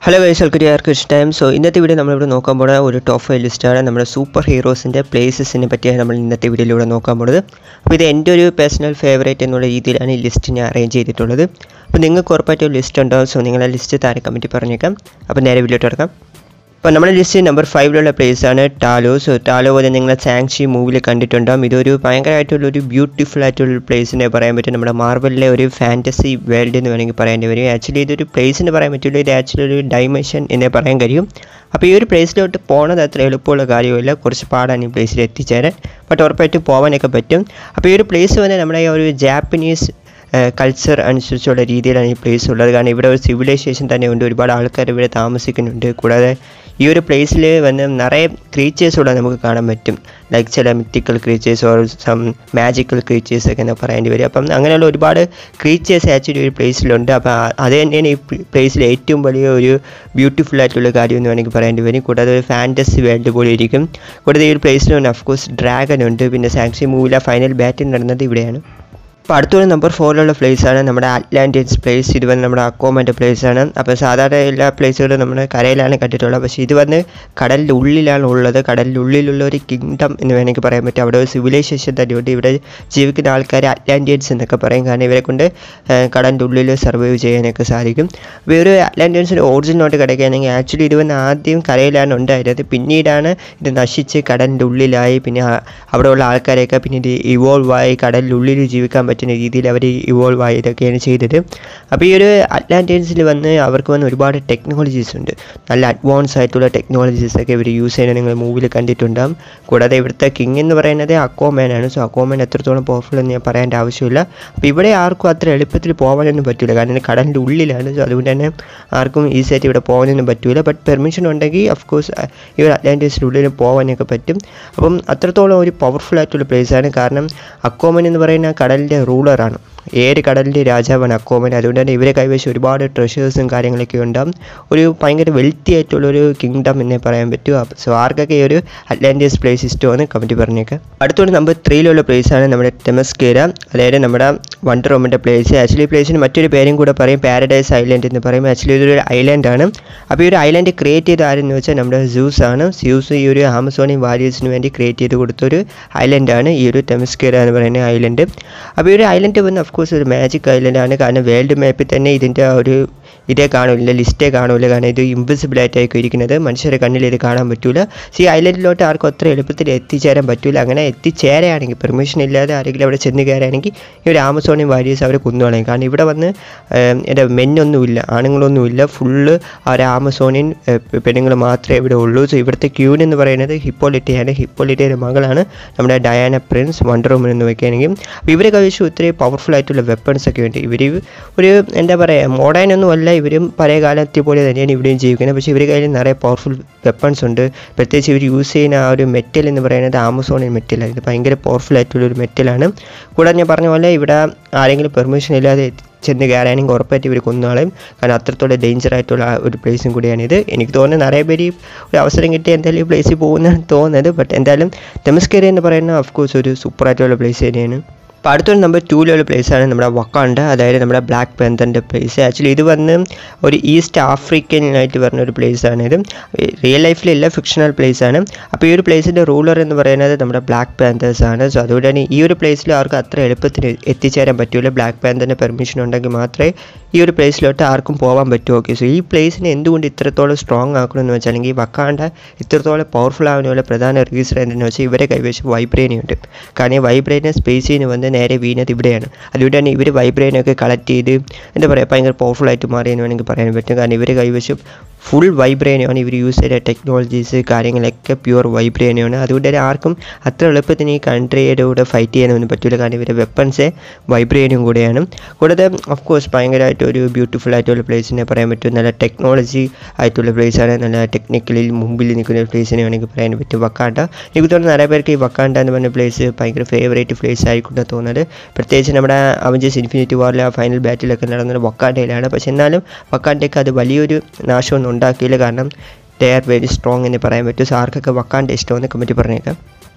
Hello വൈസ് welcome to arc time so ഇന്നത്തെ video നമ്മളിവിടെ നോക്കാൻ പോകുന്ന ഒരു ടോപ്പ് ഫൈവ് ലിസ്റ്റാണ് നമ്മുടെ സൂപ്പർ ഹീറോസിൻ്റെ പ്ലേസസിനെ പറ്റിയാണ് നമ്മൾ ഇന്നത്തെ വീഡിയോയിലൂടെ നോക്കാൻ പോകുന്നത് അപ്പോൾ ഇത് എൻ്റെ ഒരു പേഴ്സണൽ ഫേവറേറ്റ് എന്നുള്ള രീതിയിലാണ് ഈ ലിസ്റ്റ് ഞാൻ അറേഞ്ച് ചെയ്തിട്ടുള്ളത് അപ്പോൾ നിങ്ങൾക്ക് ഉറപ്പായിട്ടും ഒരു ലിസ്റ്റ് ഉണ്ടാവും സോ നിങ്ങൾ ആ ലിസ്റ്റ് താഴെ കമൻറ്റ് പറഞ്ഞേക്കാം അപ്പോൾ നേരെ വീഡിയോ ഇറക്കാം അപ്പോൾ നമ്മുടെ ലിസ്റ്റ് നമ്പർ ഫൈവിലുള്ള ആണ് ടാലോ സോ ടാലോ പോലെ നിങ്ങൾ സാങ്ഷി മൂവിൽ കണ്ടിട്ടുണ്ടാകും ഇതൊരു ഭയങ്കരമായിട്ടുള്ള ഒരു ബ്യൂട്ടിഫുൾ ആയിട്ടുള്ള പ്ലേസിനെ പറയാൻ പറ്റും നമ്മുടെ മാർബലിലെ ഒരു ഫാൻറ്റസി വേൾഡ് എന്ന് വേണമെങ്കിൽ പറയേണ്ടി വരും ആക്ച്വലി ഇതൊരു പ്ലേസ് എന്ന് പറയാൻ പറ്റില്ല ഇത് ആക്ച്വലി ഒരു ഡൈമെൻഷൻ എന്നേ പറയാൻ കഴിയും അപ്പോൾ ഈ ഒരു പ്ലേസിലോട്ട് പോണത് അത്ര എളുപ്പമുള്ള കാര്യമില്ല കുറച്ച് പാടാണ് ഈ പ്ലേസിൽ എത്തിച്ചേരാൻ ബട്ട് ഉറപ്പായിട്ടും പോകാനൊക്കെ പറ്റും അപ്പോൾ ഈ ഒരു പ്ലേസ് വന്ന് നമ്മുടെ ഈ ഒരു ജാപ്പനീസ് കൾച്ചർ അനുസരിച്ചുള്ള രീതിയിലാണ് ഈ പ്ലേസ് ഉള്ളത് കാരണം ഇവിടെ ഒരു സിവിലൈസേഷൻ തന്നെ ഉണ്ട് ഒരുപാട് ആൾക്കാർ ഇവിടെ താമസിക്കുന്നുണ്ട് കൂടാതെ ഈ ഒരു പ്ലേസിൽ വന്ന് നിറയെ ക്രീച്ചേഴ്സുള്ള നമുക്ക് കാണാൻ പറ്റും ലൈക്ക് ചില mythical creatures or some magical creatures ഒക്കെ എന്ന് പറയേണ്ടി വരും അപ്പം അങ്ങനെയുള്ള ഒരുപാട് ക്രീച്ചേഴ്സ് ആക്ച്വലി ഒരു പ്ലേസിലുണ്ട് അപ്പോൾ അത് തന്നെയാണ് ഈ പ്ലേസിലെ ഏറ്റവും വലിയ ഒരു ബ്യൂട്ടിഫുൾ ആയിട്ടുള്ള കാര്യം എന്ന് വേണമെങ്കിൽ പറയേണ്ടി വരും കൂടാതെ ഒരു ഫാൻറ്റസി വേൾഡ് പോലെ ഇരിക്കും കൂടാതെ ഈ ഒരു പ്ലേസിലുണ്ട് ഓഫ്കോഴ്സ് ഡ്രാഗൺ ഉണ്ട് പിന്നെ സാങ്സി മൂവിലെ ഫൈനൽ ബാറ്റിൽ നടന്നത് ഇവിടെയാണ് അപ്പോൾ അടുത്തൊരു നമ്പർ ഫോറിലുള്ള ആണ് നമ്മുടെ അറ്റ്ലാന്റിയൻസ് പ്ലേസ് ഇത് വന്ന് നമ്മുടെ അക്കോമൻ്റെ ആണ് അപ്പോൾ സാധാരണ എല്ലാ പ്ലേസുകളും നമ്മുടെ കരയിലാണ് കണ്ടിട്ടുള്ളത് പക്ഷേ ഇത് വന്ന് കടലിൻ്റെ ഉള്ളിലാണ് ഉള്ളത് കടലിൻ്റെ ഉള്ളിലുള്ള ഒരു കിങ്ഡം എന്ന് വേണമെങ്കിൽ പറയാൻ പറ്റും അവിടെ ഒരു സിവിലൈസേഷൻ തന്നെയുണ്ട് ഇവിടെ ജീവിക്കുന്ന ആൾക്കാർ അറ്റ്ലാന്റിയൻസ് എന്നൊക്കെ പറയും കാരണം ഇവരെ കൊണ്ട് കടലിൻ്റെ ഉള്ളിൽ സർവൈവ് ചെയ്യാനൊക്കെ സാധിക്കും അപ്പോൾ ഈ ഒരു അറ്റ്ലാന്റിയൻസിൻ്റെ ഒറിജിനോട്ട് കിടക്കുകയാണെങ്കിൽ ആക്ച്വലി ഇത് വന്ന് ആദ്യം കരയിലാണ് ഉണ്ടായിരുന്നത് പിന്നീടാണ് ഇത് നശിച്ച് കടലിൻ്റെ ഉള്ളിലായി പിന്നെ അവിടെയുള്ള ആൾക്കാരെയൊക്കെ പിന്നെ ഇത് ഇവോൾവ് ആയി കടലിൻ്റെ ഉള്ളിൽ ജീവിക്കാൻ പറ്റുന്ന രീതിയിൽ അവർ ഇവോൾവ് ആയതൊക്കെയാണ് ചെയ്തത് അപ്പോൾ ഈ ഒരു അറ്റ്ലാന്റിയൻസിൽ വന്ന് അവർക്ക് വന്ന് ഒരുപാട് ടെക്നോളജീസ് ഉണ്ട് നല്ല അഡ്വാൻസ് ആയിട്ടുള്ള ടെക്നോളജീസ് ഒക്കെ ഇവർ യൂസ് ചെയ്യുന്നത് നിങ്ങൾ മൂവിൽ കണ്ടിട്ടുണ്ടാകും കൂടാതെ ഇവിടുത്തെ കിങ് എന്ന് പറയുന്നത് അക്കോമാൻ ആണ് സോ അക്കോമാൻ എത്രത്തോളം പവർഫുൾ എന്ന് ഞാൻ പറയേണ്ട ആവശ്യമില്ല അപ്പോൾ ഇവിടെ ആർക്കും അത്ര എളുപ്പത്തിൽ പോകാനൊന്നും പറ്റില്ല കാരണം കടലിൻ്റെ ഉള്ളിലാണ് സോ അതുകൊണ്ട് തന്നെ ആർക്കും ഈസി ആയിട്ട് ഇവിടെ പോകാനൊന്നും പറ്റില്ല ബട്ട് പെർമിഷൻ ഉണ്ടെങ്കിൽ ഓഫ് കോഴ്സ് ഈ ഒരു അറ്റ്ലാന്റിയൻസിൻ്റെ ഉള്ളിൽ പോകാനൊക്കെ പറ്റും അപ്പം അത്രത്തോളം ഒരു പവർഫുൾ ആയിട്ടുള്ള പ്ലേസാണ് കാരണം അക്കോമൻ എന്ന് പറയുന്ന കടലിൻ്റെ റൂളറാണ് ഏഴ് കടലിൻ്റെ രാജാവാണ് അക്കോമൻ അതുകൊണ്ട് തന്നെ ഇവരെ കൈവശം ഒരുപാട് ട്രഷേഴ്സും കാര്യങ്ങളൊക്കെ ഉണ്ടാകും ഒരു ഭയങ്കര വെൽത്തി ആയിട്ടുള്ള ഒരു കിങ്ഡം എന്നേ പറയാൻ പറ്റും സോ ആർക്കൊക്കെ ഈ ഒരു അറ്റ്ലാന്റിയസ് പ്ലേസ് ഇഷ്ടമാണ് കമൻറ്റ് പറഞ്ഞേക്കാം അടുത്തോടെ നമ്പർ ത്രീയിലുള്ള പ്ലേസാണ് നമ്മുടെ ടെമസ്കേര അതായത് നമ്മുടെ വണ്ടർ റോമിൻ്റെ പ്ലേസ് ആക്ച്വലി പ്ലേസിന് മറ്റൊരു പേരും കൂടെ പറയും പാരഡൈസ് ഐലൻഡ് എന്ന് പറയും ആക്ച്വലി ഇതൊരു ഐലൻഡാണ് അപ്പോൾ ഈ ഒരു ഐലൻഡ് ക്രിയേറ്റ് ചെയ്ത ആരെന്ന് വെച്ചാൽ നമ്മുടെ സൂസ് ആണ് സ്യൂസ് ഈ ഒരു ആമസോണിയൻ വാരിയേഴ്സിന് വേണ്ടി ക്രിയേറ്റ് ചെയ്ത് കൊടുത്തൊരു ഐലൻഡാണ് ഈ ഒരു ടെമസ്കേര എന്ന് പറയുന്ന ഐലൻഡ് അപ്പോൾ ഈ ഒരു ഐലൻഡ് വന്ന് കോഴ്സ് ഒരു മാജിക് ഐലൻഡാണ് കാരണം വേൾഡ് മാപ്പിൽ തന്നെ ഇതിൻ്റെ ഒരു ഇതേ കാണില്ല ലിസ്റ്റേ കാണില്ല കാരണം ഇത് ഇൻവിസിബിൾ ആയിട്ടായിരിക്കും ഇരിക്കുന്നത് മനുഷ്യരുടെ കണ്ണിൽ ഇത് കാണാൻ പറ്റില്ല സോ ഈ ഐലൻഡിലോട്ട് ആർക്കും അത്ര എളുപ്പത്തിൽ എത്തിച്ചേരാൻ പറ്റില്ല അങ്ങനെ എത്തിച്ചേരുകയാണെങ്കിൽ പെർമിഷൻ ഇല്ലാതെ ആരെങ്കിലും അവിടെ ചെന്ന് കയറുകയാണെങ്കിൽ ഈ ഒരു ആമസോണിയൻ വാരിയേഴ്സ് അവരെ കൊന്നുകളയും കാരണം ഇവിടെ വന്ന് എൻ്റെ മെന്നൊന്നുമില്ല ആണുങ്ങളൊന്നുമില്ല ഫുള്ള് ആ ഒരു ആമസോണിയൻ പെണ്ണുങ്ങൾ മാത്രമേ ഇവിടെ ഉള്ളൂ സോ ഇവിടുത്തെ ക്യൂൻ എന്ന് പറയുന്നത് ഹിപ്പോളിറ്റയാണ് ഹിപ്പോളിറ്റയുടെ മകളാണ് നമ്മുടെ ഡയാന പ്രിൻസ് വണ്ടർ വുമൻ എന്ന് വെക്കുകയാണെങ്കിൽ അപ്പോൾ ഇവരെ കവിച്ചു ഇത്രയും പവർഫുൾ ആയിട്ടുള്ള വെപ്പൺസ് ഒക്കെ ഉണ്ട് ഇവർ ഒരു എന്താ പറയുക മോഡേൺ ഒന്നും അല്ല ഇവരും പഴയ കാലത്തെ പോലെ തന്നെയാണ് ഇവിടെയും ജീവിക്കുന്നത് പക്ഷേ ഇവരുടെ കയ്യിൽ നിറയെ പവർഫുൾ വെപ്പൺസ് ഉണ്ട് പ്രത്യേകിച്ച് ഇവർ യൂസ് ചെയ്യുന്ന ആ ഒരു മെറ്റൽ എന്ന് പറയുന്നത് ആമസോണിയൻ മെറ്റലാണ് ഇത് ഭയങ്കര പവർഫുൾ ആയിട്ടുള്ള ഒരു മെറ്റലാണ് കൂടാതെ ഞാൻ പറഞ്ഞ പോലെ ഇവിടെ ആരെങ്കിലും പെർമിഷൻ ഇല്ലാതെ ചെന്ന് കയറാണെങ്കിൽ ഉറപ്പായിട്ട് ഇവർ കൊന്നാളും കാരണം അത്രത്തോളം ഡേഞ്ചർ ആയിട്ടുള്ള ഒരു പ്ലേസും കൂടിയാണിത് എനിക്ക് തോന്നുന്നത് നിറയെ പേര് ഒരു അവസരം കിട്ടി എന്തായാലും ഈ പ്ലേസിൽ പോകുന്നതാണ് തോന്നുന്നത് ബട്ട് എന്തായാലും തെമസ്കേരി എന്ന് പറയുന്നത് ഓഫ് കോഴ്സ് ഒരു സൂപ്പർ ആയിട്ടുള്ള പ്ലേസ് തന്നെയാണ് അപ്പോൾ അടുത്തൊരു നമ്പർ ടൂലുള്ള പ്ലേസാണ് നമ്മുടെ വക്കാണ്ട അതായത് നമ്മുടെ ബ്ലാക്ക് പെന്തറിൻ്റെ പ്ലേസ് ആക്ച്വലി ഇത് വന്ന് ഒരു ഈസ്റ്റ് ആഫ്രിക്കനായിട്ട് പറഞ്ഞ ഒരു പ്ലേസാണ് ഇത് റിയൽ ലൈഫിലില്ല ഫിക്ഷണൽ പ്ലേസ് ആണ് അപ്പോൾ ഈ ഒരു പ്ലേസിൻ്റെ റൂളർ എന്ന് പറയുന്നത് നമ്മുടെ ബ്ലാക്ക് പാന്തേഴ്സ് ആണ് സോ അതുകൊണ്ട് തന്നെ ഈ ഒരു പ്ലേസിൽ അവർക്ക് അത്ര എളുപ്പത്തിന് എത്തിച്ചേരാൻ പറ്റില്ല ബ്ലാക്ക് പാന്തറിൻ്റെ പെർമിഷൻ ഉണ്ടെങ്കിൽ മാത്രമേ ഈ ഒരു പ്ലേസിലോട്ട് ആർക്കും പോകാൻ പറ്റൂ ഓക്കെ സോ ഈ പ്ലേസിനെ എന്തുകൊണ്ട് ഇത്രത്തോളം സ്ട്രോങ് ആക്കണമെന്ന് വെച്ചാൽ അല്ലെങ്കിൽ വക്കാണ്ട ഇത്രത്തോളം പവർഫുൾ ആവാനുള്ള പ്രധാന റീസൺ എന്തെന്ന് വെച്ചാൽ ഇവരെ കൈവശം വൈബ്രേനിയം ഉണ്ട് കാരണം ഈ വൈബ്രേനിയം സ്പേസിൽ നിന്ന് വന്ന് നേരെ വീണത് ഇവിടെയാണ് അതുകൊണ്ട് തന്നെ ഇവർ വൈബ്രേനൊക്കെ കളക്ട് ചെയ്ത് എന്താ പറയുക ഭയങ്കര പവർഫുൾ ആയിട്ട് മാറിയെന്ന് വേണമെങ്കിൽ പറയാൻ പറ്റും കാരണം ഇവർ കൈവശം ഫുൾ വൈബ്രേനിയാണ് ഇവർ യൂസ് ചെയ്ത ടെക്നോളജീസ് കാര്യങ്ങളൊക്കെ പ്യുവർ വൈബ്രേനിയാണ് അതുകൊണ്ട് തന്നെ ആർക്കും അത്ര എളുപ്പത്തിന് ഈ കൺട്രിയുടെ കൂടെ ഫൈറ്റ് ചെയ്യാനൊന്നും പറ്റില്ല കാരണം ഇവരുടെ വെപ്പൺസ് വൈബ്രേനിയം കൂടെയാണ് കൂടാതെ ഓഫ് കോഴ്സ് ഭയങ്കരമായിട്ട് ഒരു ബ്യൂട്ടിഫുൾ ആയിട്ടുള്ള പ്ലേസിനെ പറയാൻ പറ്റും നല്ല ടെക്നോളജി ആയിട്ടുള്ള പ്ലേസാണ് നല്ല ടെക്നിക്കലി മുമ്പിൽ നിൽക്കുന്ന ഒരു പ്ലേസിനെ വേണമെങ്കിൽ പറയാൻ പറ്റും വക്കാണ്ട എനിക്ക് തോന്നുന്നു നിറയെ പേർക്ക് ഈ വക്കാണ്ട എന്ന് പറഞ്ഞ പ്ലേസ് ഭയങ്കര ഫേവറേറ്റ് പ്ലേസ് ആയിക്കൊണ്ട് തോന്നുന്നത് പ്രത്യേകിച്ച് നമ്മുടെ അവഞ്ചേഴ്സ് ഇൻഫിനിറ്റി വാറിലെ ആ ഫൈനൽ ബാറ്റിലൊക്കെ നടന്നത് വക്കാണ്ടയിലാണ് പക്ഷെ എന്നാലും വക്കാണ്ടയ്ക്ക് അത് വലിയൊരു നാശമൊന്നും ഉണ്ടാക്കിയില്ല കാരണം ദേ ആർ വെരി സ്ട്രോങ് എന്ന് പറയാൻ പറ്റും സോ ആർക്കൊക്കെ വക്കാണ്ട ഇഷ്ടമെന്ന് കമൻറ്റ് പറഞ്ഞേക്കാം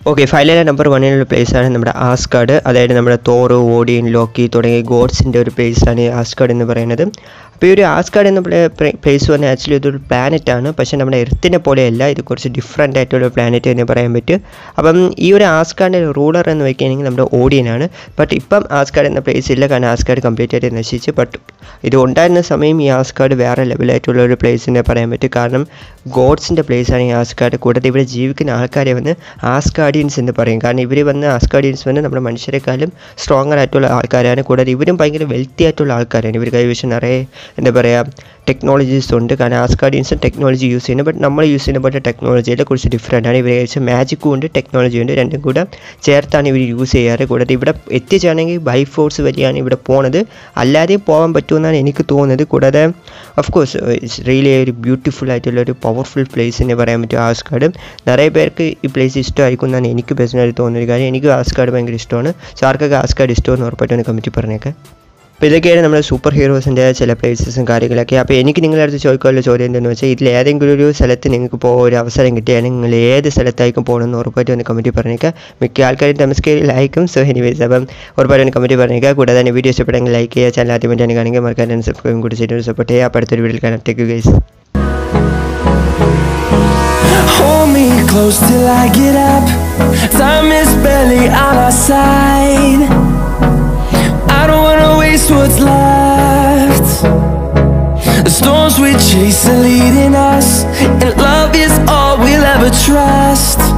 ഓക്കെ ഫൈനലിലെ നമ്പർ വണ്ണിലുള്ള പ്ലേസാണ് നമ്മുടെ ആസ്കാർഡ് അതായത് നമ്മുടെ തോറ് ഓഡിയൻ ലോക്കി തുടങ്ങിയ ഗോഡ്സിൻ്റെ ഒരു പ്ലേസാണ് ഈ ആസ്കാർഡ് എന്ന് പറയുന്നത് അപ്പോൾ ഈ ഒരു ആസ്കാർഡ് എന്ന പ്ലേസ് പറഞ്ഞാൽ ആക്ച്വലി ഇതൊരു പ്ലാനറ്റ് ആണ് പക്ഷേ നമ്മുടെ എർത്തിനെ പോലെയല്ല ഇത് കുറച്ച് ഡിഫറെൻ്റ് ആയിട്ടുള്ള പ്ലാനറ്റ് എന്ന് പറയാൻ പറ്റും അപ്പം ഈ ഒരു ആസ്കാർഡിൻ്റെ റൂളർ എന്ന് വയ്ക്കുകയാണെങ്കിൽ നമ്മുടെ ഓഡിയനാണ് ബട്ട് ഇപ്പം ആസ്കാർഡ് എന്ന പ്ലേസ് ഇല്ല കാരണം ആസ്കാർഡ് കംപ്ലീറ്റ് ആയിട്ട് നശിച്ച് ബട്ട് ഇത് ഉണ്ടായിരുന്ന സമയം ഈ ആസ്കാർഡ് വേറെ ലെവലായിട്ടുള്ള ഒരു പ്ലേസ് എന്ന് പറയാൻ പറ്റും കാരണം ഗോഡ്സിൻ്റെ പ്ലേസാണ് ഈ ആസ്കാർഡ് കൂടാതെ ഇവിടെ ജീവിക്കുന്ന ആൾക്കാരെ വന്ന് ആസ്കാർഡിയൻസ് എന്ന് പറയും കാരണം ഇവർ വന്ന് ആസ്കാർഡിയൻസ് വന്ന് നമ്മുടെ മനുഷ്യരെക്കാളും സ്ട്രോങ്ങർ ആയിട്ടുള്ള ആൾക്കാരാണ് കൂടാതെ ഇവരും ഭയങ്കര വെൽത്തി ആയിട്ടുള്ള ആൾക്കാരാണ് ഇവർ കൈവശം നിറയെ എന്താ പറയുക ടെക്നോളജീസ് ഉണ്ട് കാരണം ആസ്കാർഡിയൻസും ടെക്നോളജി യൂസ് ചെയ്യുന്നത് ബട്ട് നമ്മൾ യൂസ് ചെയ്യുന്ന പോലെ ടെക്നോളജിയിൽ കുറച്ച് ഡിഫറെൻ്റ് ആണ് ഇവർ ഏകദേശം മാജിക്കും ഉണ്ട് ടെക്നോളജി ഉണ്ട് രണ്ടും കൂടെ ചേർത്താണ് ഇവർ യൂസ് ചെയ്യാറ് കൂടാതെ ഇവിടെ എത്തിച്ചാണെങ്കിൽ ബൈ ഫോഴ്സ് വഴിയാണ് ഇവിടെ പോണത് അല്ലാതെയും പോകാൻ പറ്റുമെന്നാണ് എനിക്ക് തോന്നുന്നത് കൂടാതെ ഓഫ് കോഴ്സ് ഇറ്റ്സ് റിയലി ഒരു ബ്യൂട്ടിഫുൾ ആയിട്ടുള്ള ഒരു പവർഫുൾ പ്ലേസ് എന്ന് പറയാൻ പറ്റും ആസ്കാർഡ് നിറയെ പേർക്ക് ഈ പ്ലേസ് ഇഷ്ടമായിരിക്കും എന്നാണ് എനിക്ക് പേഴ്സണലി തോന്നുന്നത് കാര്യം എനിക്ക് ആസ്കാർഡ് ഭയങ്കര ഇഷ്ടമാണ് സോ ആർക്കൊക്കെ ആസ്കാർഡ് ഇഷ്ടമെന്ന് ഉറപ്പായിട്ടാണ് കമ്മിറ്റി പറഞ്ഞേക്കാം അപ്പോൾ ഇതൊക്കെയാണ് നമ്മുടെ സൂപ്പർ ഹീറോസിൻ്റെ ചില പ്ലേസസും കാര്യങ്ങളൊക്കെ അപ്പോൾ എനിക്ക് നിങ്ങളുടെ അടുത്ത് ചോദിക്കാനുള്ള ചോദ്യം എന്താണെന്ന് വെച്ചാൽ ഇതിൽ ഏതെങ്കിലും ഒരു സ്ഥലത്ത് നിങ്ങൾക്ക് ഇപ്പോൾ ഒരു അവസരം കിട്ടിയാൽ നിങ്ങൾ ഏത് സ്ഥലത്തായിരിക്കും പോകണമെന്ന് ഉറപ്പായിട്ട് ഒന്ന് കമൻറ്റ് പറഞ്ഞേക്കുക മിക്ക ആൾക്കാരും തമസ്കയിൽ ലൈക്കും സോ എനിവേസ് അപ്പം ഉറപ്പായിട്ട് ഒന്ന് കമൻറ്റ് പറഞ്ഞേക്കുക കൂടാതെ തന്നെ വീഡിയോ ഇഷ്ടപ്പെട്ടെങ്കിൽ ലൈക്ക് ചെയ്യുക ചാനൽ ആദ്യമായിട്ടാണ് കാണെങ്കിൽ മറക്കാൻ സബ്സ്ക്രൈബും കൂടി ചെയ്തിട്ട് സപ്പോർട്ട് ചെയ്യുക അപ്പോൾ അടുത്തൊരു വീഡിയോയിൽ കാണാം take guys Hold me close till I get up. Time is barely on our side. I don't wanna waste what's left. The storms we chase are leading us, and love is all we'll ever trust.